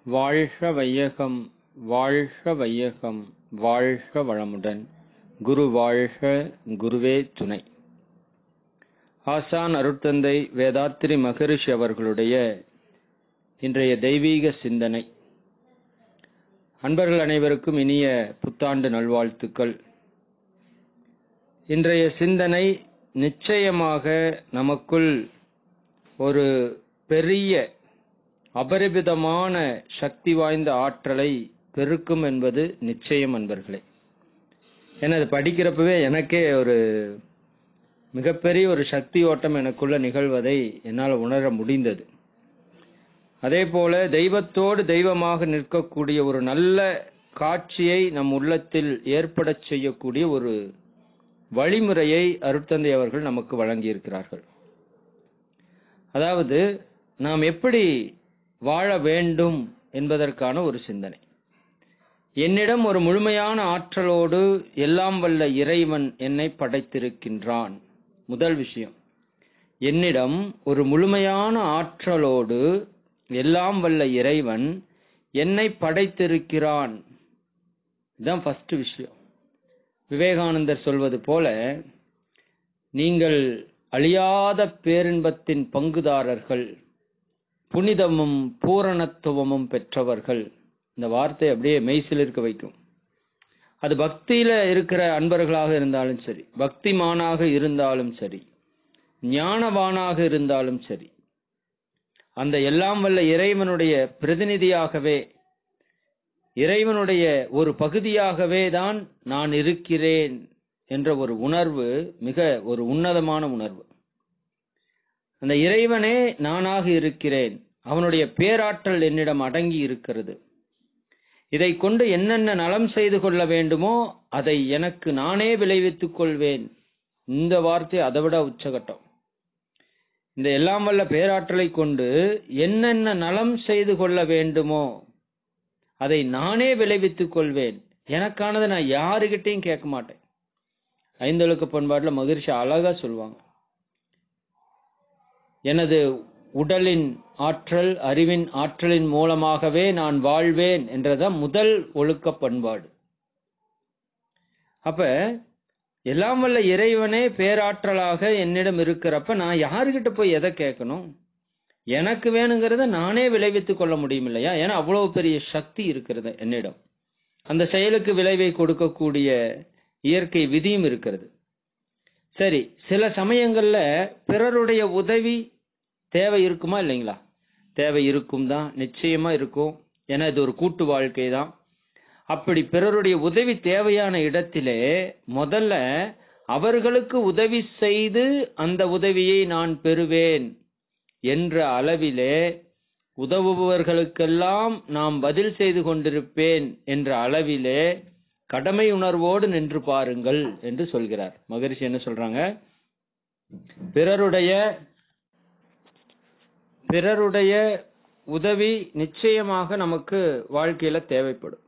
வாழ்க வையகம் வாழ்க வையகம் வாழ்க வளமுடன் குரு வாழ்க குருவே துணை ஆசான் அருட்தந்தை வேதாத்திரி மகரிஷி அவர்களுடைய இன்றைய தெய்வீக சிந்தனை அன்பர்கள் அனைவருக்கும் இனிய புத்தாண்டு நல்வாழ்த்துக்கள் இன்றைய சிந்தனை நிச்சயமாக நமக்குள் ஒரு பெரிய அபரிமிதமான சக்தி வாய்ந்த ஆற்றலை பெருக்கும் என்பது நிச்சயம் அன்பர்களே ஏன்னா அது படிக்கிறப்பவே எனக்கே ஒரு மிகப்பெரிய ஒரு சக்தி ஓட்டம் எனக்குள்ள நிகழ்வதை என்னால் உணர முடிந்தது அதே போல தெய்வத்தோடு தெய்வமாக நிற்கக்கூடிய ஒரு நல்ல காட்சியை நம் உள்ளத்தில் ஏற்படச் செய்யக்கூடிய ஒரு வழிமுறையை அருட்தந்தை அவர்கள் நமக்கு வழங்கியிருக்கிறார்கள் அதாவது நாம் எப்படி வாழ வேண்டும் என்பதற்கான ஒரு சிந்தனை என்னிடம் ஒரு முழுமையான ஆற்றலோடு எல்லாம் வல்ல இறைவன் என்னை படைத்திருக்கின்றான் முதல் விஷயம் என்னிடம் ஒரு முழுமையான ஆற்றலோடு எல்லாம் வல்ல இறைவன் என்னை படைத்திருக்கிறான் இதுதான் ஃபர்ஸ்ட் விஷயம் விவேகானந்தர் சொல்வது போல நீங்கள் அழியாத பேரின்பத்தின் பங்குதாரர்கள் புனிதமும் பூரணத்துவமும் பெற்றவர்கள் இந்த வார்த்தை அப்படியே மெய்சில் இருக்க வைக்கும் அது பக்தியில இருக்கிற அன்பர்களாக இருந்தாலும் சரி பக்திமானாக இருந்தாலும் சரி ஞானவானாக இருந்தாலும் சரி அந்த எல்லாம் வல்ல இறைவனுடைய பிரதிநிதியாகவே இறைவனுடைய ஒரு பகுதியாகவே தான் நான் இருக்கிறேன் என்ற ஒரு உணர்வு மிக ஒரு உன்னதமான உணர்வு அந்த இறைவனே நானாக இருக்கிறேன் அவனுடைய பேராற்றல் என்னிடம் அடங்கி இருக்கிறது இதை கொண்டு என்னென்ன நலம் செய்து கொள்ள வேண்டுமோ அதை எனக்கு நானே விளைவித்துக் கொள்வேன் இந்த வார்த்தை அதை விட உச்சகட்டம் இந்த எல்லாம் வல்ல பேராற்றலை கொண்டு என்னென்ன நலம் செய்து கொள்ள வேண்டுமோ அதை நானே விளைவித்துக் கொள்வேன் எனக்கானதை நான் யாருகிட்டையும் கேட்க மாட்டேன் ஐந்தொழுக்க பண்பாட்டுல மகிழ்ச்சி அழகா சொல்லுவாங்க எனது உடலின் ஆற்றல் அறிவின் ஆற்றலின் மூலமாகவே நான் வாழ்வேன் என்றதான் முதல் ஒழுக்க பண்பாடு அப்ப எல்லாம் வல்ல இறைவனே பேராற்றலாக என்னிடம் இருக்கிறப்ப நான் யாருகிட்ட போய் எதை கேட்கணும் எனக்கு வேணுங்கிறத நானே விளைவித்துக் கொள்ள முடியும் இல்லையா ஏன்னா அவ்வளவு பெரிய சக்தி இருக்கிறது என்னிடம் அந்த செயலுக்கு விளைவை கொடுக்கக்கூடிய இயற்கை விதியும் இருக்கிறது சரி சில சமயங்கள்ல பிறருடைய உதவி தேவை இருக்குமா இல்லைங்களா தேவை இருக்கும் தான் நிச்சயமா இருக்கும் ஏன்னா இது ஒரு கூட்டு வாழ்க்கை தான் அப்படி பிறருடைய உதவி தேவையான இடத்திலே முதல்ல அவர்களுக்கு உதவி செய்து அந்த உதவியை நான் பெறுவேன் என்ற அளவிலே உதவுபவர்களுக்கெல்லாம் நாம் பதில் செய்து கொண்டிருப்பேன் என்ற அளவிலே கடமை உணர்வோடு நின்று பாருங்கள் என்று சொல்கிறார் மகரிஷி என்ன சொல்றாங்க பிறருடைய பிறருடைய உதவி நிச்சயமாக நமக்கு வாழ்க்கையில தேவைப்படும்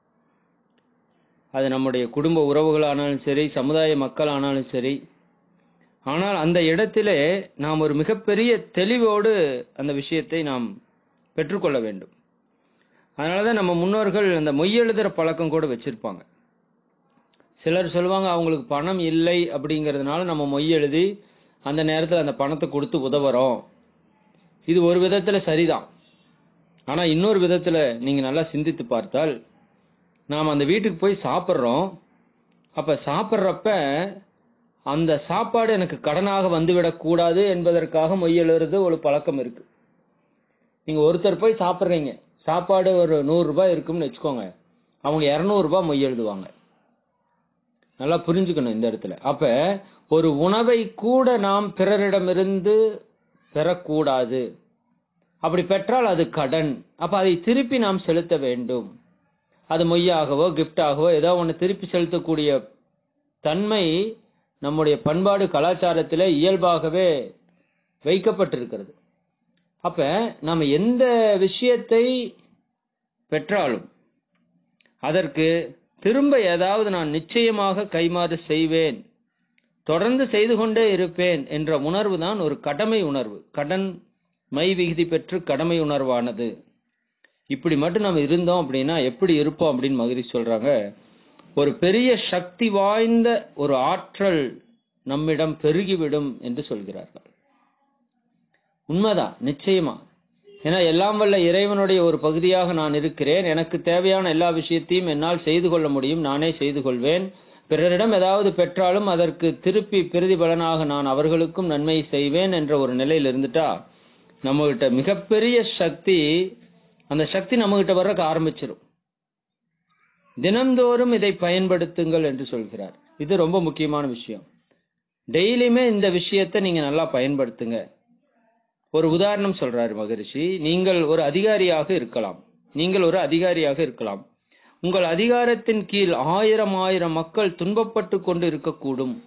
அது நம்முடைய குடும்ப உறவுகளானாலும் சரி சமுதாய மக்கள் ஆனாலும் சரி ஆனால் அந்த இடத்திலே நாம் ஒரு மிகப்பெரிய தெளிவோடு அந்த விஷயத்தை நாம் பெற்றுக்கொள்ள வேண்டும் அதனாலதான் நம்ம முன்னோர்கள் அந்த மொய்யெழுதுற பழக்கம் கூட வச்சிருப்பாங்க சிலர் சொல்லுவாங்க அவங்களுக்கு பணம் இல்லை அப்படிங்கறதுனால நம்ம மொய் எழுதி அந்த நேரத்தில் அந்த பணத்தை கொடுத்து உதவுறோம் இது ஒரு விதத்துல சரிதான் ஆனா இன்னொரு விதத்துல நீங்க நல்லா சிந்தித்து பார்த்தால் நாம் அந்த வீட்டுக்கு போய் சாப்பிட்றோம் அப்ப சாப்பிட்றப்ப அந்த சாப்பாடு எனக்கு கடனாக வந்துவிடக் கூடாது என்பதற்காக மொய் எழுதுறது ஒரு பழக்கம் இருக்கு நீங்க ஒருத்தர் போய் சாப்பிட்றீங்க சாப்பாடு ஒரு நூறு ரூபாய் இருக்கும்னு வச்சுக்கோங்க அவங்க இருநூறு ரூபாய் மொய் எழுதுவாங்க நல்லா புரிஞ்சுக்கணும் இந்த இடத்துல அப்ப ஒரு உணவை கூட நாம் பிறரிடமிருந்து பெறக்கூடாது அப்படி பெற்றால் அது கடன் அப்ப அதை திருப்பி நாம் செலுத்த வேண்டும் அது மொய்யாகவோ கிஃப்டாகவோ ஏதோ ஒன்று திருப்பி செலுத்தக்கூடிய தன்மை நம்முடைய பண்பாடு கலாச்சாரத்தில இயல்பாகவே வைக்கப்பட்டிருக்கிறது அப்ப நம்ம எந்த விஷயத்தை பெற்றாலும் அதற்கு திரும்ப ஏதாவது நான் நிச்சயமாக கைமாறு செய்வேன் தொடர்ந்து செய்து கொண்டே இருப்பேன் என்ற உணர்வு தான் ஒரு கடமை உணர்வு கடன் மை விகுதி பெற்று கடமை உணர்வானது இப்படி மட்டும் நம்ம இருந்தோம் அப்படின்னா எப்படி இருப்போம் அப்படின்னு மகிழ்ச்சி சொல்றாங்க ஒரு பெரிய சக்தி வாய்ந்த ஒரு ஆற்றல் நம்மிடம் பெருகிவிடும் என்று சொல்கிறார்கள் உண்மைதான் நிச்சயமா ஏன்னா எல்லாம் வல்ல இறைவனுடைய ஒரு பகுதியாக நான் இருக்கிறேன் எனக்கு தேவையான எல்லா விஷயத்தையும் என்னால் செய்து கொள்ள முடியும் நானே செய்து கொள்வேன் பிறரிடம் ஏதாவது பெற்றாலும் அதற்கு திருப்பி பிரதிபலனாக நான் அவர்களுக்கும் நன்மை செய்வேன் என்ற ஒரு நிலையில் இருந்துட்டா நம்ம கிட்ட மிகப்பெரிய சக்தி அந்த சக்தி நம்ம கிட்ட வர்றக்க ஆரம்பிச்சிடும் தினந்தோறும் இதை பயன்படுத்துங்கள் என்று சொல்கிறார் இது ரொம்ப முக்கியமான விஷயம் டெய்லியுமே இந்த விஷயத்தை நீங்க நல்லா பயன்படுத்துங்க ஒரு உதாரணம் சொல்றாரு மகரிஷி நீங்கள் ஒரு அதிகாரியாக இருக்கலாம் நீங்கள் ஒரு அதிகாரியாக இருக்கலாம் உங்கள் அதிகாரத்தின் கீழ் ஆயிரம் ஆயிரம் மக்கள் துன்பப்பட்டு கொண்டு இருக்கக்கூடும்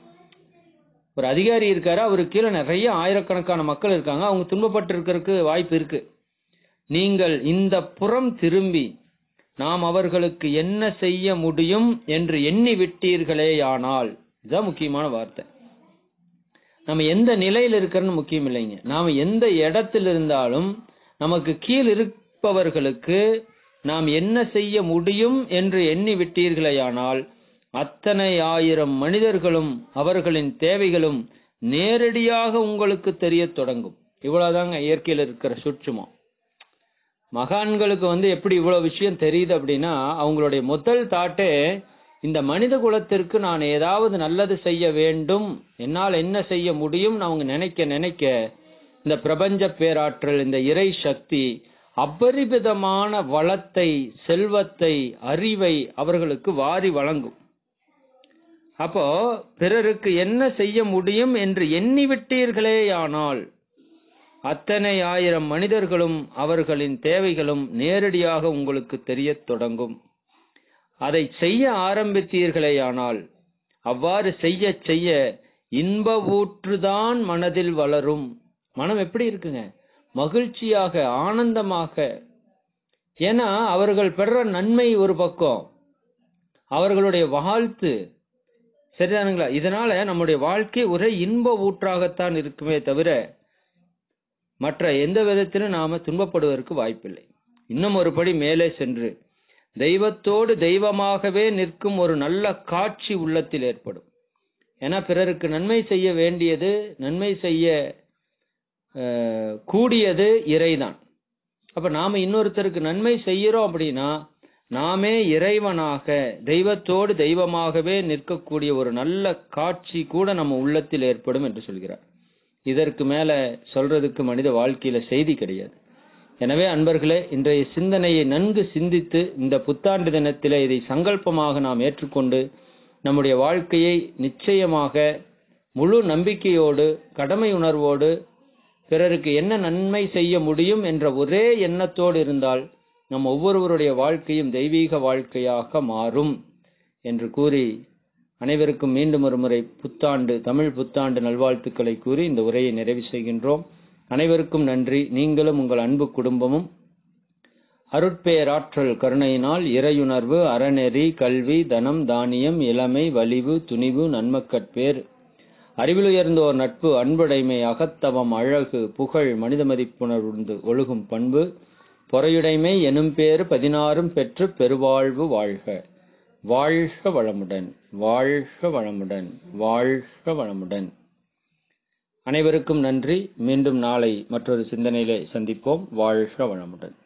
ஒரு அதிகாரி இருக்காரு அவருக்கு கீழே நிறைய ஆயிரக்கணக்கான மக்கள் இருக்காங்க அவங்க துன்பப்பட்டு இருக்கிறதுக்கு வாய்ப்பு இருக்கு நீங்கள் இந்த புறம் திரும்பி நாம் அவர்களுக்கு என்ன செய்ய முடியும் என்று எண்ணி விட்டீர்களேயானால் இதுதான் முக்கியமான வார்த்தை நம்ம எந்த நிலையில் இருக்கிறன்னு முக்கியம் இல்லைங்க நாம எந்த இடத்தில் இருந்தாலும் நமக்கு கீழ் இருப்பவர்களுக்கு நாம் என்ன செய்ய முடியும் என்று எண்ணி விட்டீர்களேயானால் அத்தனை ஆயிரம் மனிதர்களும் அவர்களின் தேவைகளும் நேரடியாக உங்களுக்கு தெரியத் தொடங்கும் இவ்வளவுதாங்க இயற்கையில் இருக்கிற சுற்றுமம் மகான்களுக்கு வந்து எப்படி இவ்வளவு விஷயம் தெரியுது அப்படின்னா அவங்களுடைய முதல் தாட்டே இந்த மனித குலத்திற்கு நான் ஏதாவது நல்லது செய்ய வேண்டும் என்னால் என்ன செய்ய முடியும் அவங்க நினைக்க நினைக்க இந்த பிரபஞ்ச பேராற்றல் இந்த இறை சக்தி அபரிமிதமான வளத்தை செல்வத்தை அறிவை அவர்களுக்கு வாரி வழங்கும் அப்போ பிறருக்கு என்ன செய்ய முடியும் என்று எண்ணி விட்டீர்களேயானால் அத்தனை ஆயிரம் மனிதர்களும் அவர்களின் தேவைகளும் நேரடியாக உங்களுக்கு தெரியத் தொடங்கும் அதை செய்ய ஆரம்பித்தீர்களேயானால் அவ்வாறு செய்ய செய்ய இன்ப ஊற்றுதான் மனதில் வளரும் மனம் எப்படி இருக்குங்க மகிழ்ச்சியாக ஆனந்தமாக ஏன்னா அவர்கள் பெற நன்மை ஒரு பக்கம் அவர்களுடைய வாழ்த்து சரிதானுங்களா இதனால நம்முடைய வாழ்க்கை ஒரே இன்ப ஊற்றாகத்தான் இருக்குமே தவிர மற்ற எந்த விதத்திலும் நாம துன்பப்படுவதற்கு வாய்ப்பில்லை இன்னும் ஒரு படி மேலே சென்று தெய்வத்தோடு தெய்வமாகவே நிற்கும் ஒரு நல்ல காட்சி உள்ளத்தில் ஏற்படும் ஏன்னா பிறருக்கு நன்மை செய்ய வேண்டியது நன்மை செய்ய அஹ், கூடியது இறைதான் அப்ப நாம இன்னொருத்தருக்கு நன்மை செய்யறோம் அப்படின்னா நாமே இறைவனாக தெய்வத்தோடு தெய்வமாகவே நிற்கக்கூடிய ஒரு நல்ல காட்சி கூட நம்ம உள்ளத்தில் ஏற்படும் என்று சொல்கிறார் இதற்கு மேல சொல்றதுக்கு மனித வாழ்க்கையில செய்தி கிடையாது எனவே அன்பர்களே இன்றைய சிந்தனையை நன்கு சிந்தித்து இந்த புத்தாண்டு தினத்திலே இதை சங்கல்பமாக நாம் ஏற்றுக்கொண்டு நம்முடைய வாழ்க்கையை நிச்சயமாக முழு நம்பிக்கையோடு கடமை உணர்வோடு பிறருக்கு என்ன நன்மை செய்ய முடியும் என்ற ஒரே எண்ணத்தோடு இருந்தால் நம் ஒவ்வொருவருடைய வாழ்க்கையும் தெய்வீக வாழ்க்கையாக மாறும் என்று கூறி அனைவருக்கும் மீண்டும் ஒரு முறை புத்தாண்டு தமிழ் புத்தாண்டு நல்வாழ்த்துக்களை கூறி இந்த உரையை நிறைவு செய்கின்றோம் அனைவருக்கும் நன்றி நீங்களும் உங்கள் அன்பு குடும்பமும் அருட்பேராற்றல் கருணையினால் இறையுணர்வு அறநெறி கல்வி தனம் தானியம் இளமை வலிவு துணிவு நன்மக்கட்பேர் அறிவிலுயர்ந்தோர் நட்பு அன்புடைமை அகத்தவம் அழகு புகழ் மனித மதிப்புணர்வு ஒழுகும் பண்பு பொறையுடைமை எனும் பேறு பதினாறும் பெற்று பெருவாழ்வு வாழ்க வாழ்க வளமுடன் வாழ்க வளமுடன் வாழ்க வளமுடன் அனைவருக்கும் நன்றி மீண்டும் நாளை மற்றொரு சிந்தனையிலே சந்திப்போம் வாழ்க வளமுடன்